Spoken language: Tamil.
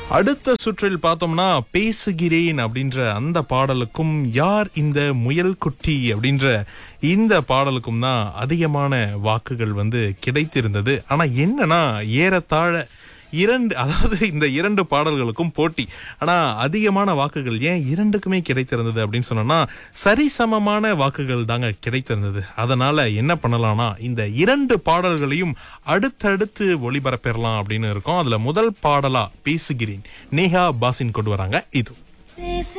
அடுத்த சுற்றில் பார்த்தோம்னா பேசுகிறேன் அப்படின்ற அந்த பாடலுக்கும் யார் இந்த முயல் குட்டி அப்படின்ற இந்த பாடலுக்கும் தான் அதிகமான வாக்குகள் வந்து கிடைத்திருந்தது ஆனா என்னன்னா ஏறத்தாழ இரண்டு அதாவது இந்த இரண்டு பாடல்களுக்கும் போட்டி ஆனா அதிகமான வாக்குகள் ஏன் இரண்டுக்குமே கிடைத்திருந்தது அப்படின்னு சொன்னோம்னா சரிசமமான வாக்குகள் தாங்க கிடைத்திருந்தது அதனால என்ன பண்ணலாம்னா இந்த இரண்டு பாடல்களையும் அடுத்தடுத்து ஒளிபரப்பிடலாம் அப்படின்னு இருக்கோம் அதுல முதல் பாடலா பேசுகிறேன் நேஹா பாசின் கொண்டு வராங்க இது